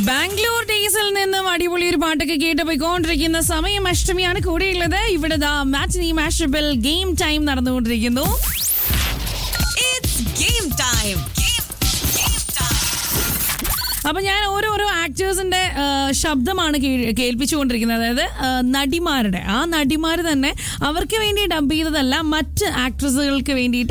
ബാംഗ്ലൂർ ഡേയ്സിൽ നിന്നും അടിപൊളി ഒരു പാട്ടൊക്കെ കേട്ട് പോയിക്കൊണ്ടിരിക്കുന്ന സമയം അഷ്ടമിയാണ് കൂടെയുള്ളത് ഇവിടെ ദാ മാറ്റിനി മാഷബിൾ ഗെയിം ടൈം നടന്നുകൊണ്ടിരിക്കുന്നു It's game time. Game, game time. അപ്പൊ ഞാൻ ഓരോരോ ആക്ടേഴ്സിന്റെ ആ, ശബ്ദമാണ് കേ- കേൾപ്പിച്ചുകൊണ്ടിരിക്കുന്നത് അതായത് ആ, നടിമാരുടെ ആ നടിമാർ തന്നെ അവർക്ക് വേണ്ടി ഡബ് ചെയ്തതല്ല മറ്റ് ആക്ട്രസുകൾക്ക് വേണ്ടിയിട്ട്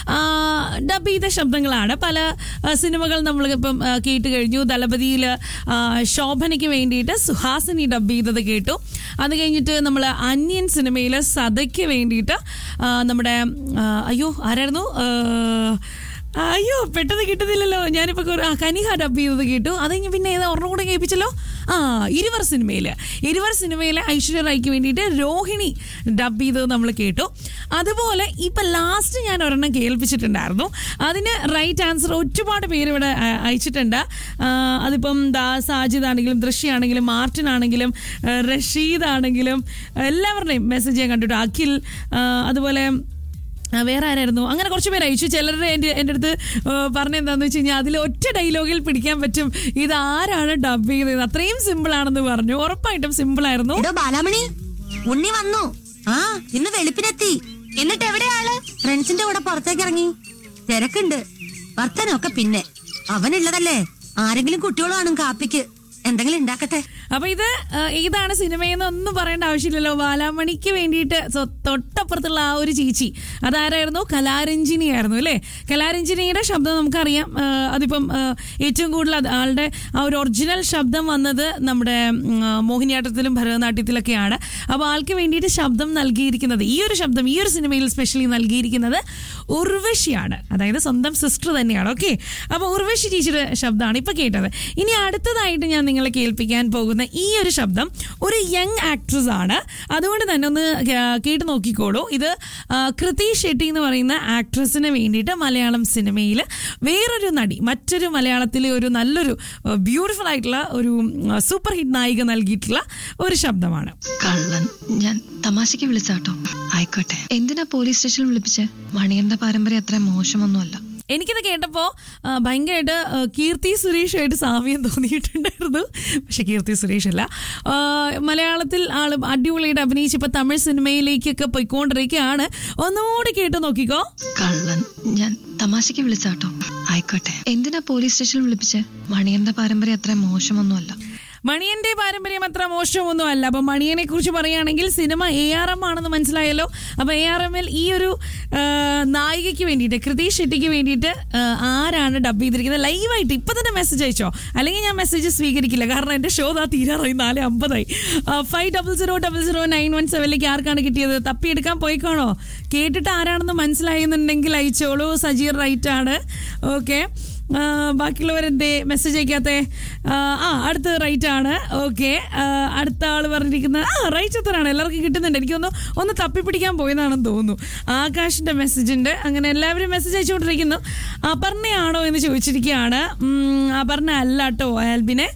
ഡബ് ചെയ്ത ശബ്ദങ്ങളാണ് പല ആ, സിനിമകൾ നമ്മൾ ഇപ്പം ആ, കേട്ട് കഴിഞ്ഞു ദളപതിയിൽ ശോഭനയ്ക്ക് വേണ്ടിയിട്ട് സുഹാസിനി ഡബ് ചെയ്തത് കേട്ടു അത് കഴിഞ്ഞിട്ട് നമ്മൾ അന്യൻ സിനിമയിൽ സദയ്ക്ക് വേണ്ടിയിട്ട് ആ, നമ്മുടെ ആ, അയ്യോ ആരായിരുന്നു ആ, അയ്യോ പെട്ടെന്ന് കിട്ടുന്നില്ലല്ലോ ഞാനിപ്പോ കുറെ- ആ, കനിഹ ഡബ് ചെയ്തത് കേട്ടു അത് കഴിഞ്ഞ് പിന്നെ ഏതാ ഒരെണ്ണം കൂടെ കേൾപ്പിച്ചല്ലോ ആ ഇരുവർ സിനിമയില് ഇരുവർ സിനിമയിലെ ഐശ്വര്യ റായിക്ക് വേണ്ടിയിട്ട് രോഹിണി ഡബ് ചെയ്തത് നമ്മൾ കേട്ടു അതുപോലെ ഇപ്പൊ ലാസ്റ്റ് ഞാൻ ഒരെണ്ണം കേൾപ്പിച്ചിട്ടുണ്ടായിരുന്നു അതിന് റൈറ്റ് ആൻസർ ഒരുപാട് പേര് ഇവിടെ ആ, അയച്ചിട്ടുണ്ട് ആ, അതിപ്പം ദാ സാജിദ് ആണെങ്കിലും ദൃശ്യാണെങ്കിലും മാർട്ടിൻ ആണെങ്കിലും ആ, റഷീദ് ആണെങ്കിലും എല്ലാവരുടെയും മെസ്സേജ് ഞാൻ കണ്ടിട്ടു അഖിൽ ആ, അതുപോലെ ആ, വേറെ ആരായിരുന്നു അങ്ങനെ കുറച്ച് പേര് അയച്ചു ചിലരുടെ എൻ്റെ എൻ്റെ അടുത്ത് പറഞ്ഞെന്താന്ന് വെച്ച് കഴിഞ്ഞാൽ അതിൽ ഒറ്റ ഡയലോഗിൽ പിടിക്കാൻ പറ്റും ഇത് ആരാണ് ഡബ് ചെയ്തത് അത്രയും സിമ്പിൾ ആണെന്ന് പറഞ്ഞു ഉറപ്പായിട്ടും സിമ്പിൾ ആയിരുന്നു എടോ ബാലാമണി ഉണ്ണി വന്നു ആ ഇന്ന് വെളുപ്പിനെത്തി എന്നിട്ട് എവിടെയാള് ഫ്രണ്ട്സിന്റെ കൂടെ പുറത്തേക്ക് ഇറങ്ങി തിരക്കുണ്ട് വർത്തനൊക്കെ പിന്നെ അവനുള്ളതല്ലേ ആരെങ്കിലും കുട്ടികളും കാണും കാപ്പിക്ക് എന്തെങ്കിലും ഉണ്ടാക്കട്ടെ അപ്പൊ ഇത് ആ, ഏതാണ് സിനിമയെന്ന് ഒന്നും പറയേണ്ട ആവശ്യമില്ലല്ലോ ബാലാമണിക്ക് വേണ്ടിയിട്ട് സ്വ- തൊട്ടപ്പുറത്തുള്ള ആ ഒരു ചേച്ചി അതാരായിരുന്നു കലാരഞ്ജിനി ആയിരുന്നു അല്ലേ കലാരഞ്ജിനിയുടെ ശബ്ദം നമുക്കറിയാം ആ, അതിപ്പം ആ, ഏറ്റവും കൂടുതൽ അത് ആളുടെ ആ ഒരു ഒറിജിനൽ ശബ്ദം വന്നത് നമ്മുടെ ഉം, ആ, മോഹിനിയാട്ടത്തിലും ഭരതനാട്യത്തിലൊക്കെയാണ് അപ്പോൾ ആൾക്ക് വേണ്ടിയിട്ട് ശബ്ദം നൽകിയിരിക്കുന്നത് ഈ ഒരു ശബ്ദം ഈ ഒരു സിനിമയിൽ സ്പെഷ്യലി നൽകിയിരിക്കുന്നത് ഉർവശിയാണ് അതായത് സ്വന്തം സിസ്റ്റർ തന്നെയാണ് ഓക്കെ അപ്പോൾ ഉർവശി ചേച്ചിയുടെ ശബ്ദമാണ് ഇപ്പൊ കേട്ടത് ഇനി അടുത്തതായിട്ട് ഞാൻ നിങ്ങളെ കേൾപ്പിക്കാൻ പോകുന്ന ഈ ഒരു ശബ്ദം ഒരു യങ് ആക്ട്രസ് ആണ് അതുകൊണ്ട് തന്നെ ഒന്ന് കേ- കേട്ട് നോക്കിക്കോളൂ ഇത് ആ, കൃതി ഷെട്ടി എന്ന് പറയുന്ന ആക്ട്രസിന് വേണ്ടിയിട്ട് മലയാളം സിനിമയിൽ വേറൊരു നടി മറ്റൊരു മലയാളത്തിലെ ഒരു നല്ലൊരു ബ്യൂട്ടിഫുൾ ആയിട്ടുള്ള ഒരു സൂപ്പർ ഹിറ്റ് നായിക നൽകിയിട്ടുള്ള ഒരു ശബ്ദമാണ് കള്ളൻ ഞാൻ തമാശക്ക് വിളിച്ചാട്ടോ ആയിക്കോട്ടെ എന്തിനാ പോലീസ് സ്റ്റേഷനിൽ വിളിപ്പിച്ചേ മണിയന്റെ പാരമ്പര്യം അത്ര മോശമൊന്നുമല്ല എനിക്കിത് കേട്ടപ്പോ ആ, ഭയങ്കരമായിട്ട് ആ, കീർത്തി സുരേഷായിട്ട് സാമ്യം തോന്നിയിട്ടുണ്ടായിരുന്നു പക്ഷെ കീർത്തി സുരേഷ് അല്ല ആ, മലയാളത്തിൽ ആള് അടിപൊളിയായിട്ട് അഭിനയിച്ച് ഇപ്പൊ തമിഴ് സിനിമയിലേക്കൊക്കെ പോയിക്കൊണ്ടിരിക്കുകയാണ് ഒന്നുകൂടി കേട്ട് നോക്കിക്കോ കള്ളൻ ഞാൻ തമാശക്ക് വിളിച്ചാട്ടോ ആയിക്കോട്ടെ എന്തിനാ പോലീസ് സ്റ്റേഷനിൽ വിളിപ്പിച്ചേ മണിയന്റെ പാരമ്പര്യം അത്ര മോശമൊന്നുമല്ല മണിയന്റെ പാരമ്പര്യം അത്ര മോശമൊന്നും അല്ല അപ്പൊ മണിയനെ കുറിച്ച് പറയുകയാണെങ്കിൽ സിനിമ എ ആർ എം ആണെന്ന് മനസ്സിലായല്ലോ അപ്പൊ എ ആർ എമ്മിൽ ഈ ഒരു ആ, നായികയ്ക്ക് വേണ്ടിയിട്ട് കൃതി ഷെട്ടിക്ക് വേണ്ടിയിട്ട് ആ, ആരാണ് ഡബ് ചെയ്തിരിക്കുന്നത് ലൈവായിട്ട് ഇപ്പൊ തന്നെ മെസ്സേജ് അയച്ചോ അല്ലെങ്കിൽ ഞാൻ മെസ്സേജ് സ്വീകരിക്കില്ല കാരണം എന്റെ ഷോ ദാ തീരാറായി നാല് അമ്പതായി five double zero double zero nine one സെവനിലേക്ക് ആർക്കാണ് കിട്ടിയത് തപ്പിയെടുക്കാൻ പോയിക്കാണോ കേട്ടിട്ട് ആരാണെന്ന് മനസ്സിലായെന്നുണ്ടെങ്കിൽ അയച്ചോളൂ സജീർ റൈറ്റ് ആണ് ഓക്കെ ബാക്കിയുള്ളവരെന്തേ മെസ്സേജ് അയക്കാത്ത ആ അടുത്ത റൈറ്റ് ആണ് ഓക്കെ അടുത്ത ആള് പറഞ്ഞിരിക്കുന്നത് ആ റൈറ്റ് ഉത്തരാണ് എല്ലാവർക്കും കിട്ടുന്നുണ്ട് എനിക്കൊന്ന് ഒന്ന് തപ്പിപ്പിടിക്കാൻ പോയതാണെന്ന് തോന്നുന്നു ആകാശിന്റെ മെസ്സേജ് ഉണ്ട് അങ്ങനെ എല്ലാവരും മെസ്സേജ് അയച്ചുകൊണ്ടിരിക്കുന്നു അപർണയാണോ എന്ന് ചോദിച്ചിരിക്കുകയാണ് ഉം, അപർണ അല്ല കേട്ടോ ആൽബിനെ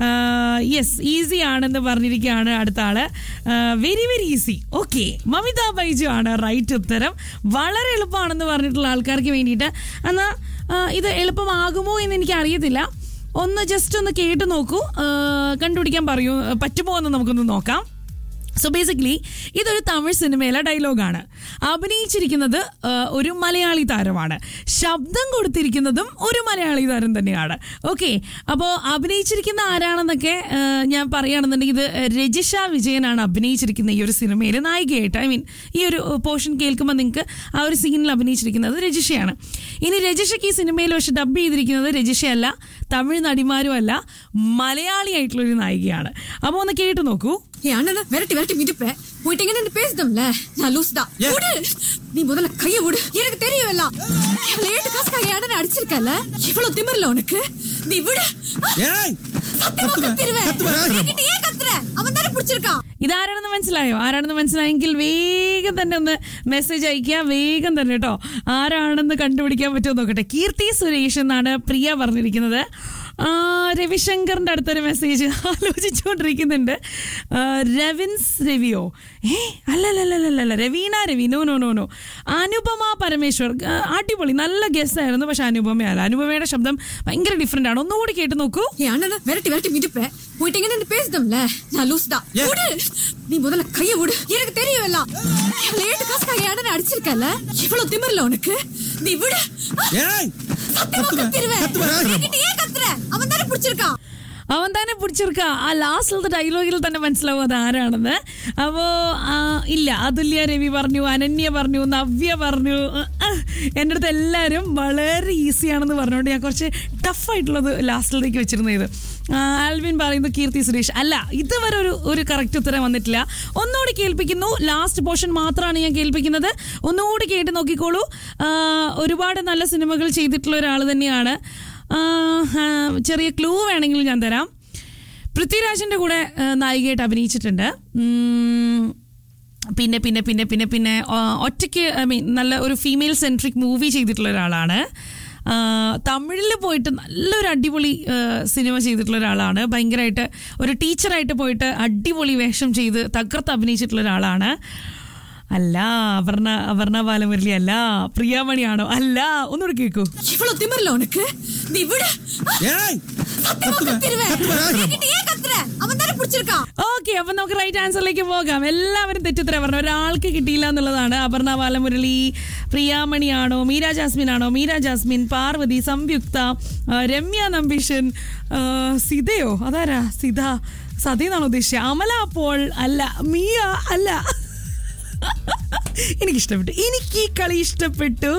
യെസ് ഈസി ആണെന്ന് പറഞ്ഞിരിക്കുകയാണ് അടുത്ത ആള് very very easy okay Mamitha Baiju ആണ് റൈറ്റ് ഉത്തരം വളരെ എളുപ്പമാണെന്ന് പറഞ്ഞിട്ടുള്ള ആൾക്കാർക്ക് വേണ്ടിയിട്ട് എന്നാ ആ, ഇത് എളുപ്പമാകുമോ എന്ന് എനിക്ക് അറിയത്തില്ല ഒന്ന് ജസ്റ്റ് ഒന്ന് കേട്ട് നോക്കൂ ആ, കണ്ടുപിടിക്കാൻ പറയൂ പറ്റുമോ എന്ന് നമുക്കൊന്ന് നോക്കാം സോ ബേസിക്കലി ഇതൊരു തമിഴ് സിനിമയിലെ ഡയലോഗാണ് അഭിനയിച്ചിരിക്കുന്നത് ആ, ഒരു മലയാളി താരമാണ് ശബ്ദം കൊടുത്തിരിക്കുന്നതും ഒരു മലയാളി താരം തന്നെയാണ് ഓക്കെ അപ്പോൾ അഭിനയിച്ചിരിക്കുന്ന ആരാണെന്നൊക്കെ ആ, ഞാൻ പറയുകയാണെന്നുണ്ടെങ്കിൽ ഇത് രജിഷ വിജയനാണ് അഭിനയിച്ചിരിക്കുന്ന ഈ ഒരു സിനിമയിൽ നായികയായിട്ട് ഐ മീൻ ഈ ഒരു പോർഷൻ കേൾക്കുമ്പോൾ നിങ്ങൾക്ക് ആ ഒരു സീനിൽ അഭിനയിച്ചിരിക്കുന്നത് രജിഷയാണ് ഇനി രജിഷയ്ക്ക് ഈ സിനിമയിൽ പക്ഷെ ഡബ് ചെയ്തിരിക്കുന്നത് രജിഷയല്ല തമിഴ് നടിമാരും അല്ല മലയാളിയായിട്ടുള്ള ഒരു നായികയാണ് അപ്പോൾ ഒന്ന് കേട്ടു നോക്കൂ என் அண்ணனை விரட்டி விரட்டி மிதிப்பேன் போயிட்டீங்கன்னு எனக்கு பேசிட்டோம்ல நான் லூஸ் தான் விடு நீ முதல்ல கைய விடு எனக்கு தெரியும் எல்லாம் லேட்டு காசுக்காக என் அண்ணனை அடிச்சிருக்கல இவ்வளவு திமிரல உனக்கு நீ விடு ஏய் சத்தியமா கத்திருவேன் என்கிட்ட ஏன் கத்துற அவன் தானே பிடிச்சிருக்கான் ഇതാരാണെന്ന് മനസ്സിലായോ ആരാണെന്ന് മനസ്സിലായെങ്കിൽ വേഗം തന്നെ ഒന്ന് മെസ്സേജ് അയക്കുക വേഗം തന്നെ കേട്ടോ ആരാണെന്ന് കണ്ടുപിടിക്കാൻ പറ്റുമോ നോക്കട്ടെ കീർത്തി സുരേഷ് എന്നാണ് പ്രിയ പറഞ്ഞിരിക്കുന്നത് ആ, രവിശങ്കറിന്റെ അടുത്തൊരു മെസ്സേജ് ആലോചിച്ചുകൊണ്ടിരിക്കുന്നുണ്ട് ആ, രവിൻസ് രവിയോ ഏ അല്ലല്ലല്ലല്ല Raveena Ravi no no no no Anupama Parameswar ആ, അടിപൊളി നല്ല ഗസ് ആയിരുന്നു പക്ഷെ അനുപമയല്ല അനുപമയുടെ ശബ്ദം ഭയങ്കര ഡിഫറെന്റ് ആണ് ഒന്നുകൂടി കേട്ട് നോക്കൂ என் அண்ணனை விரட்டி விரட்டி மிதிப்பேன் போயிட்டு எங்க பேசுதம்ல நான் லூஸ் தான் விடு நீ முதல்ல கைய விடு எனக்கு தெரியும் எல்லாம் எவ்வளவு ஏட்டு காசுக்காக என் அண்ணனை அடிச்சிருக்கல இவ்வளவு திமிரல உனக்கு நீ விடு ஏய் சத்தியமா கத்திருவேன் என்கிட்ட ஏன் கத்துற அவன் தானே பிடிச்சிருக்கான் അവൻ തന്നെ പിടിച്ചെടുക്ക ആ ലാസ്റ്റിലത്തെ ഡയലോഗിൽ തന്നെ മനസ്സിലാവും അത് ആരാണെന്ന് അപ്പോ ആ, ഇല്ല അതുല്യ രവി പറഞ്ഞു അനന്യ പറഞ്ഞു നവ്യ പറഞ്ഞു ആ, ആ, എൻ്റെ അടുത്ത് എല്ലാവരും വളരെ ഈസിയാണെന്ന് പറഞ്ഞുകൊണ്ട് ഞാൻ കുറച്ച് ടഫായിട്ടുള്ളത് ലാസ്റ്റിലേക്ക് വെച്ചിരുന്നത് ഇത് ആ, ആൽവിൻ പറയുന്നു കീർത്തി സുരേഷ് അല്ല ഇതുവരെ ഒരു ഒരു കറക്റ്റ് ഉത്തരം വന്നിട്ടില്ല ഒന്നുകൂടി കേൾപ്പിക്കുന്നു ലാസ്റ്റ് പോർഷൻ മാത്രമാണ് ഞാൻ കേൾപ്പിക്കുന്നത് ഒന്നുകൂടി കേട്ട് നോക്കിക്കോളൂ ആ, ഒരുപാട് നല്ല സിനിമകൾ ചെയ്തിട്ടുള്ള ഒരാൾ തന്നെയാണ് ആ, ആ, ചെറിയ ക്ലൂ വേണമെങ്കിൽ ഞാൻ തരാം പൃഥ്വിരാജിന്റെ കൂടെ ആ, നായികയായിട്ട് അഭിനയിച്ചിട്ടുണ്ട് ഉം, പിന്നെ പിന്നെ പിന്നെ പിന്നെ പിന്നെ ആ, ഒറ്റയ്ക്ക് ഐ മീൻ നല്ല ഒരു ഫീമെയിൽ സെൻട്രിക് മൂവി ചെയ്തിട്ടുള്ള ഒരാളാണ് ആ, തമിഴിൽ പോയിട്ട് നല്ലൊരു അടിപൊളി ആ, സിനിമ ചെയ്തിട്ടുള്ള ഒരാളാണ് ഭയങ്കരമായിട്ട് ഒരു ടീച്ചറായിട്ട് പോയിട്ട് അടിപൊളി വേഷം ചെയ്ത് തകർത്ത് അഭിനയിച്ചിട്ടുള്ള ഒരാളാണ് അല്ല അപർണ അപർണ ബാലമുരളി അല്ല പ്രിയാമണിയാണോ അല്ല ഒന്നുകൂടെ കേൾക്കൂ இவ்வளவு திமிரல உனக்கு நீ விடு ஏய் சத்தியமா கத்திருவேன் என்கிட்ட ஏன் கத்துற அவன் தானே பிடிச்சிருக்கான் ഓക്കെ അപ്പൊ നമുക്ക് റൈറ്റ് ആൻസറിലേക്ക് പോകാം എല്ലാവരും തെറ്റുത്തരം പറഞ്ഞു ഒരാൾക്ക് കിട്ടിയില്ല എന്നുള്ളതാണ് അപർണ ബാലമുരളി പ്രിയാമണിയാണോ മീര ജാസ്മിൻ ആണോ മീര ജാസ്മിൻ പാർവതി സംയുക്ത ആ, രമ്യ നമ്പീഷൻ ആ, സിതയോ അതാരാ സിത സതയെന്നാണോ ഉദ്ദേശിച്ചത് അമല അപ്പോൾ അല്ല മിയ അല്ല എനിക്കിഷ്ടപ്പെട്ടു എനിക്ക് ഈ കളി ഇഷ്ടപ്പെട്ടു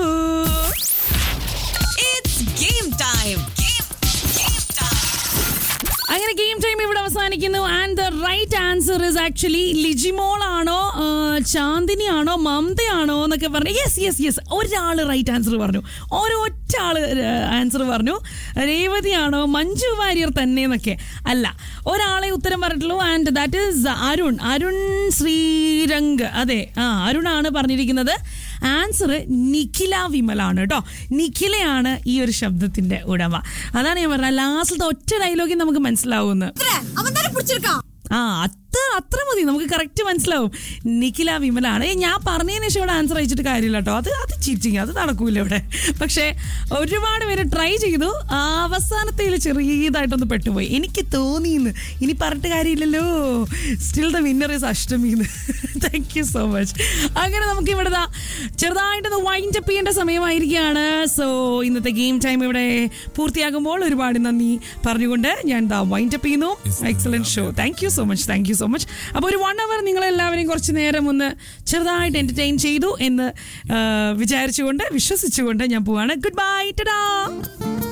It's game time. Game, game time. അങ്ങനെ ഗെയിം ടൈം ഇവിടെ അവസാനിക്കുന്നു and the right answer is actually Lijimol ആണോ ആ, ചാന്ദിനി ആണോ മമതയാണോ എന്നൊക്കെ പറഞ്ഞു യെസ് യെസ് യെസ് ഒരാൾ റൈറ്റ് ആൻസർ പറഞ്ഞു ഒരൊറ്റ ആള് ആൻസർ പറഞ്ഞു രേവതി ആണോ മഞ്ജു വാര്യർ തന്നെ എന്നൊക്കെ അല്ല ഒരാളെ ഉത്തരം പറഞ്ഞിട്ടുള്ളൂ and that is Arun Arun Sreerang അതെ ആ അരുണാണ് പറഞ്ഞിരിക്കുന്നത് ആൻസർ നിഖില വിമലാണ് കേട്ടോ നിഖിലയാണ് ഈ ഒരു ശബ്ദത്തിന്റെ ഉടമ അതാണ് ഞാൻ പറഞ്ഞത് ലാസ്റ്റിലത്തെ ഒറ്റ ഡയലോഗിൽ നമുക്ക് മനസ്സിലാവുന്നത് கத்துற அவன் தானே பிடிச்சிருக்கான் ആ അത്ര അത്ര മതി നമുക്ക് കറക്റ്റ് മനസ്സിലാവും നിഖില വിമലാണ് ഏയ് ഞാൻ പറഞ്ഞതിന് ശേഷം ഇവിടെ ആൻസർ അയച്ചിട്ട് കാര്യമില്ല കേട്ടോ അത് അത് ചീറ്റിങ് അത് നടക്കൂല ഇവിടെ പക്ഷേ ഒരുപാട് പേര് ട്രൈ ചെയ്തു ആ അവസാനത്തേൽ ചെറിയതായിട്ടൊന്ന് പെട്ടുപോയി എനിക്ക് തോന്നിയെന്ന് ഇനി പറഞ്ഞിട്ട് കാര്യമില്ലല്ലോ സ്റ്റിൽ ദ വിന്നർ ഇസ് അഷ്ടമിന്ന് താങ്ക് യു സോ മച്ച് അങ്ങനെ നമുക്ക് ഇവിടെ ദാ ചെറുതായിട്ടൊന്ന് വൈൻഡ് അപ്പ് ചെയ്യേണ്ട സമയമായിരിക്കുകയാണ് സോ ഇന്നത്തെ ഗെയിം ടൈം ഇവിടെ പൂർത്തിയാകുമ്പോൾ ഒരുപാട് നന്ദി പറഞ്ഞുകൊണ്ട് ഞാൻ ദാ വൈൻഡ് അപ്പ് ചെയ്യുന്നു excellent show thank you so much thank you so much അപ്പോൾ ഒരു വൺ അവർ നിങ്ങളെല്ലാവരെയും കുറച്ച് നേരം ഒന്ന് ചെറുതായിട്ട് എന്റർടൈൻ ചെയ്തു എന്ന് ആ, വിചാരിച്ചുകൊണ്ട് വിശ്വസിച്ചുകൊണ്ട് ഞാൻ പോവാണ് ഗുഡ് ബൈ ടടാ